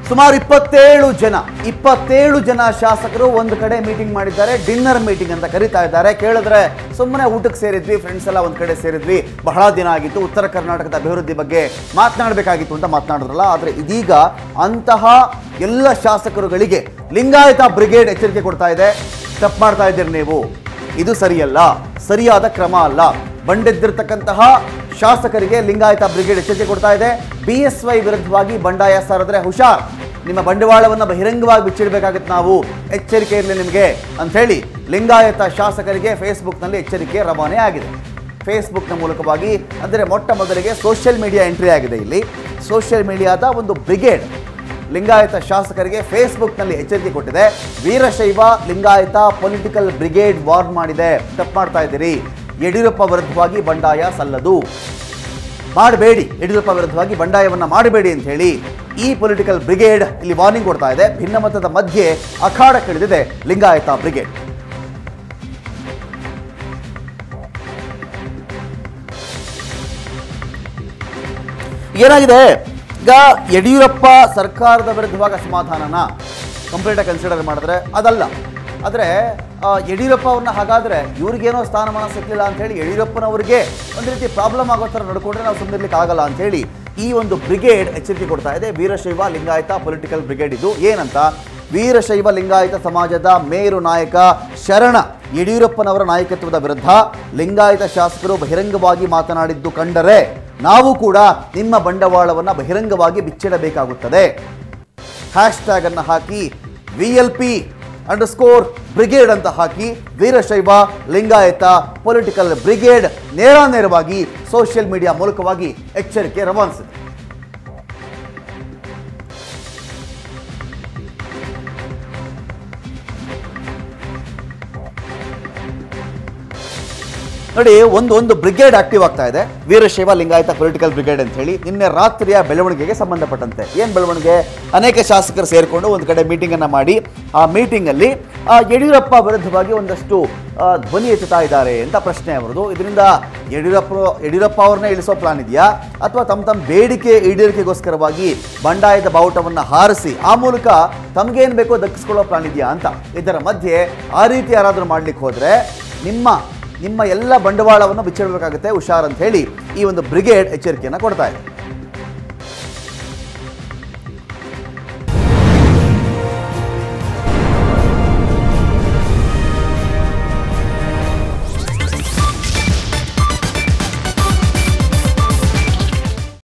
ಸುಮಾರು ಇಪ್ಪತ್ತೇಳು ಜನ ಇಪ್ಪತ್ತೇಳು ಜನ ಶಾಸಕರು ಒಂದು ಕಡೆ ಮೀಟಿಂಗ್ ಮಾಡಿದ್ದಾರೆ ಡಿನ್ನರ್ ಮೀಟಿಂಗ್ ಅಂತ ಕರೀತಾ ಇದ್ದಾರೆ ಕೇಳಿದ್ರೆ ಸುಮ್ಮನೆ ಊಟಕ್ಕೆ ಸೇರಿದ್ವಿ ಫ್ರೆಂಡ್ಸ್ ಎಲ್ಲ ಒಂದು ಕಡೆ ಸೇರಿದ್ವಿ ಬಹಳ ದಿನ ಆಗಿತ್ತು ಉತ್ತರ ಕರ್ನಾಟಕದ ಅಭಿವೃದ್ಧಿ ಬಗ್ಗೆ ಮಾತನಾಡಬೇಕಾಗಿತ್ತು ಅಂತ ಮಾತನಾಡಿದ್ರಲ್ಲ ಆದರೆ ಇದೀಗ ಅಂತಹ ಎಲ್ಲ ಶಾಸಕರುಗಳಿಗೆ ಲಿಂಗಾಯತ ಬ್ರಿಗೇಡ್ ಎಚ್ಚರಿಕೆ ಕೊಡ್ತಾ ಇದೆ ತಪ್ಪು ಮಾಡ್ತಾ ಇದ್ದೀರಿ ನೀವು ಇದು ಸರಿಯಲ್ಲ ಸರಿಯಾದ ಕ್ರಮ ಅಲ್ಲ ಬಂಡೆದ್ದಿರ್ತಕ್ಕಂತಹ ಶಾಸಕರಿಗೆ ಲಿಂಗಾಯತ ಬ್ರಿಗೇಡ್ ಎಚ್ಚರಿಕೆ ಕೊಡ್ತಾ ಇದೆ ಬಿ ಎಸ್ ವೈ ವಿರುದ್ಧವಾಗಿ ಬಂಡಾಯ ಸಾರಿದ್ರೆ ಹುಷಾರ್ ನಿಮ್ಮ ಬಂಡವಾಳವನ್ನು ಬಹಿರಂಗವಾಗಿ ಬಿಚ್ಚಿಡಬೇಕಾಗುತ್ತೆ ನಾವು ಎಚ್ಚರಿಕೆ ಇರಲಿ ನಿಮಗೆ ಅಂತ ಹೇಳಿ ಲಿಂಗಾಯತ ಶಾಸಕರಿಗೆ ಫೇಸ್ಬುಕ್ನಲ್ಲಿ ಎಚ್ಚರಿಕೆ ರವಾನೆ ಆಗಿದೆ ಫೇಸ್ಬುಕ್ನ ಮೂಲಕವಾಗಿ ಅಂದರೆ ಮೊಟ್ಟ ಮೊದಲಿಗೆ ಸೋಷಿಯಲ್ ಮೀಡಿಯಾ ಎಂಟ್ರಿ ಆಗಿದೆ ಇಲ್ಲಿ ಸೋಷಿಯಲ್ ಮೀಡಿಯಾದ ಒಂದು ಬ್ರಿಗೇಡ್ ಲಿಂಗಾಯತ ಶಾಸಕರಿಗೆ ಫೇಸ್ಬುಕ್ನಲ್ಲಿ ಎಚ್ಚರಿಕೆ ಕೊಟ್ಟಿದೆ Veerashaiva Lingayat political brigade warn ಮಾಡಿದೆ ತಪ್ಪು ಮಾಡ್ತಾ ಇದ್ದೀರಿ ಯಡಿಯೂರಪ್ಪ ವಿರುದ್ಧವಾಗಿ ಬಂಡಾಯ ಸಲ್ಲದು ಮಾಡಬೇಡಿ ಯಡಿಯೂರಪ್ಪ ವಿರುದ್ಧವಾಗಿ ಬಂಡಾಯವನ್ನು ಮಾಡಬೇಡಿ ಅಂತ ಹೇಳಿ ಈ ಪೊಲಿಟಿಕಲ್ ಬ್ರಿಗೇಡ್ ಇಲ್ಲಿ ವಾರ್ನಿಂಗ್ ಕೊಡ್ತಾ ಇದೆ ಭಿನ್ನಮತದ ಮಧ್ಯೆ ಅಖಾಡಕ್ಕಿಳಿದಿದೆ ಲಿಂಗಾಯತ ಬ್ರಿಗೇಡ್ ಏನಾಗಿದೆ ಈಗ ಯಡಿಯೂರಪ್ಪ ಸರ್ಕಾರದ ವಿರುದ್ಧವಾಗಿ ಅಸಮಾಧಾನನ ಕಂಪ್ಲೀಟಾಗಿ ಕನ್ಸಿಡರ್ ಮಾಡಿದ್ರೆ ಅದಲ್ಲ ಆದರೆ ಯಡಿಯೂರಪ್ಪ ಅವ್ರನ್ನ ಹಾಗಾದರೆ ಇವ್ರಿಗೇನೋ ಸ್ಥಾನಮಾನ ಸಿಕ್ಕಲಿಲ್ಲ ಅಂಥೇಳಿ ಯಡಿಯೂರಪ್ಪನವ್ರಿಗೆ ಒಂದು ರೀತಿ ಪ್ರಾಬ್ಲಮ್ ಆಗೋ ಥರ ನಡ್ಕೊಂಡ್ರೆ ನಾವು ಸುಮ್ಮನಿರ್ಲಿಕ್ಕೆ ಆಗಲ್ಲ ಅಂಥೇಳಿ ಈ ಒಂದು ಬ್ರಿಗೇಡ್ ಎಚ್ಚರಿಕೆ ಕೊಡ್ತಾ ಇದೆ ವೀರಶೈವ ಲಿಂಗಾಯತ ಪೊಲಿಟಿಕಲ್ ಬ್ರಿಗೇಡ್ ಇದು ಏನಂತ ವೀರಶೈವ ಲಿಂಗಾಯತ ಸಮಾಜದ ಮೇರು ನಾಯಕ ಶರಣ ಯಡಿಯೂರಪ್ಪನವರ ನಾಯಕತ್ವದ ವಿರುದ್ಧ ಲಿಂಗಾಯತ ಶಾಸಕರು ಬಹಿರಂಗವಾಗಿ ಮಾತನಾಡಿದ್ದು ಕಂಡರೆ ನಾವು ಕೂಡ ನಿಮ್ಮ ಬಂಡವಾಳವನ್ನು ಬಹಿರಂಗವಾಗಿ ಬಿಚ್ಚಿಡಬೇಕಾಗುತ್ತದೆ ಹ್ಯಾಶ್ ಟ್ಯಾಗ್ ಅನ್ನು ಹಾಕಿ V L P underscore brigade ಅಂತ ಹಾಕಿ ವೀರಶೈವ ಲಿಂಗಾಯತ ಪೊಲಿಟಿಕಲ್ ಬ್ರಿಗೇಡ್ ನೇರ ನೇರವಾಗಿ ಸೋಷಿಯಲ್ ಮೀಡಿಯಾ ಮೂಲಕವಾಗಿ ಎಚ್ಚರಿಕೆ ರವಾನಿಸಿದೆ ನೋಡಿ ಒಂದು ಒಂದು ಬ್ರಿಗೇಡ್ ಆಕ್ಟಿವ್ ಆಗ್ತಾ ಇದೆ ವೀರಶೈವ ಲಿಂಗಾಯತ ಪೊಲಿಟಿಕಲ್ ಬ್ರಿಗೇಡ್ ಅಂತ ಹೇಳಿ ನಿನ್ನೆ ರಾತ್ರಿಯ ಬೆಳವಣಿಗೆಗೆ ಸಂಬಂಧಪಟ್ಟಂತೆ ಏನು ಬೆಳವಣಿಗೆ ಅನೇಕ ಶಾಸಕರು ಸೇರಿಕೊಂಡು ಒಂದು ಕಡೆ ಮೀಟಿಂಗ್ ಅನ್ನ ಮಾಡಿ ಆ ಮೀಟಿಂಗ್ ಅಲ್ಲಿ ಆ, ಯಡಿಯೂರಪ್ಪ ವಿರುದ್ಧವಾಗಿ ಒಂದಷ್ಟು ಆ, ಧ್ವನಿ ಎತ್ತುತ್ತಾ ಇದ್ದಾರೆ ಅಂತ ಪ್ರಶ್ನೆ ಅವರದು ಇದರಿಂದ ಯಡಿಯೂರಪ್ಪ ಯಡಿಯೂರಪ್ಪ ಅವ್ರನ್ನೇ ಇಳಿಸೋ ಪ್ಲಾನ್ ಇದೆಯಾ ಅಥವಾ ತಮ್ಮ ತಮ್ಮ ಬೇಡಿಕೆ ಈಡೇರಿಕೆಗೋಸ್ಕರವಾಗಿ ಬಂಡಾಯದ ಬಾವುಟವನ್ನು ಹಾರಿಸಿ ಆ ಮೂಲಕ ತಮಗೇನು ಬೇಕೋ ದಕ್ಕಿಸ್ಕೊಳ್ಳೋ ಪ್ಲಾನ್ ಇದೆಯಾ ಅಂತ ಇದರ ಮಧ್ಯೆ ಆ ರೀತಿ ಯಾರಾದರೂ ಮಾಡ್ಲಿಕ್ಕೆ ಹೋದ್ರೆ ನಿಮ್ಮ ನಿಮ್ಮ ಎಲ್ಲ ಬಂಡವಾಳವನ್ನು ಬಿಚ್ಚಿಡಬೇಕಾಗುತ್ತೆ ಹುಷಾರ್ ಅಂತ ಹೇಳಿ ಈ ಒಂದು ಬ್ರಿಗೇಡ್ ಎಚ್ಚರಿಕೆಯನ್ನು ಕೊಡ್ತಾ ಇದೆ